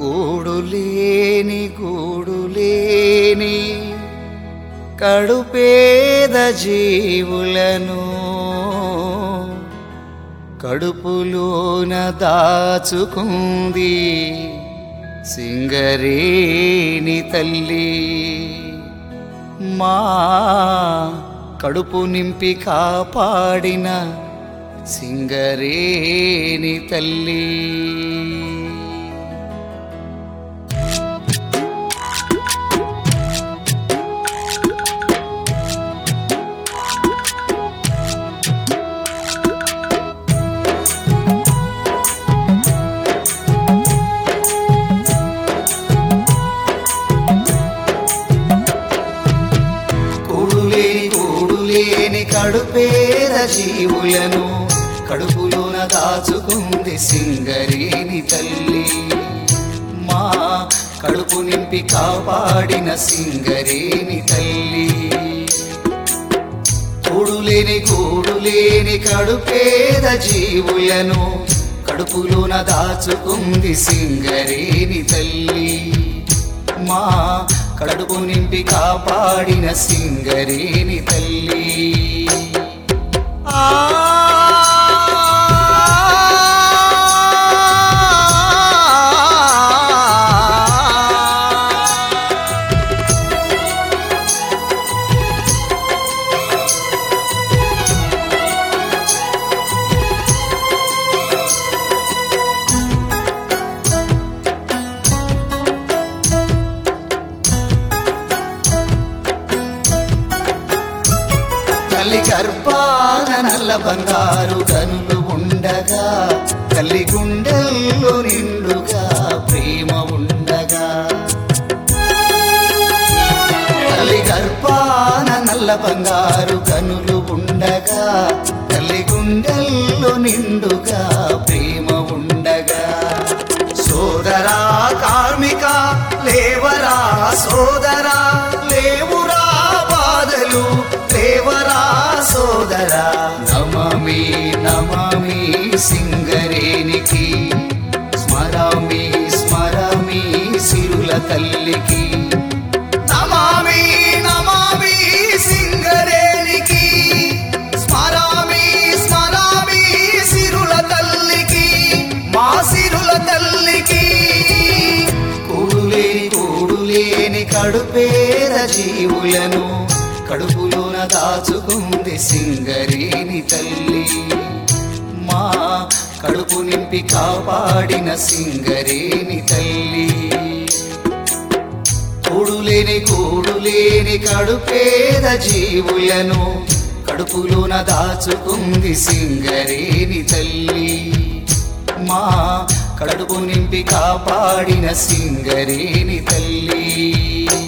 కూడులేని గూడులేని కడుపేద జీవులను కడుపులోన దాచుకుంది సింగరేణి తల్లి మా కడుపు నింపి కాపాడిన సింగరేణి తల్లి కూడులేని కూడులేని కడుపేద జీవులను కడుపులోన దాచుకుంది సింగరేణి తల్లి మా కడుపు నింపి కాపాడిన సింగరేణి తల్లి కూడులేని కూడులేని కడుపేద జీవులను కడుపులోన దాచుకుంది సింగరేణి తల్లి మా కడుపు నింపి కాపాడిన సింగరేణి తల్లి ఆ తల్లి గర్భాన నల్ల బంగారు కనులు ఉండగా తల్లి గుండెల్లో నిండుగా ప్రేమ ఉండగా తల్లి గర్భాన నల్ల బంగారు కనులు ఉండగా తల్లి గుండెల్లో నిండుగా ప్రేమ ఉండగా సోదరా కార్మిక లేవరా సోదరా లేవురా బాధలు లేవరా సోదరా నమమి నమమి సింగరేనికి స్మరామి స్మరామి సిరుల తల్లికి నమామి నమామి సింగరేనికి స్మరామి స్మరామి సిరుల తల్లికి మా సిరుల తల్లికి కూడులేని కూడులేని కడుపేద జీవులను కడుపులోన దాచుకుంది సింగరేణి తల్లి మా కడుపు నింపి కాపాడిన సింగరేణి తల్లి కూడులేని కూడులేని కడుపేద జీవులను కడుపులోన దాచుకుంది సింగరేణి తల్లి మా కడుపు నింపి కాపాడిన సింగరేణి తల్లి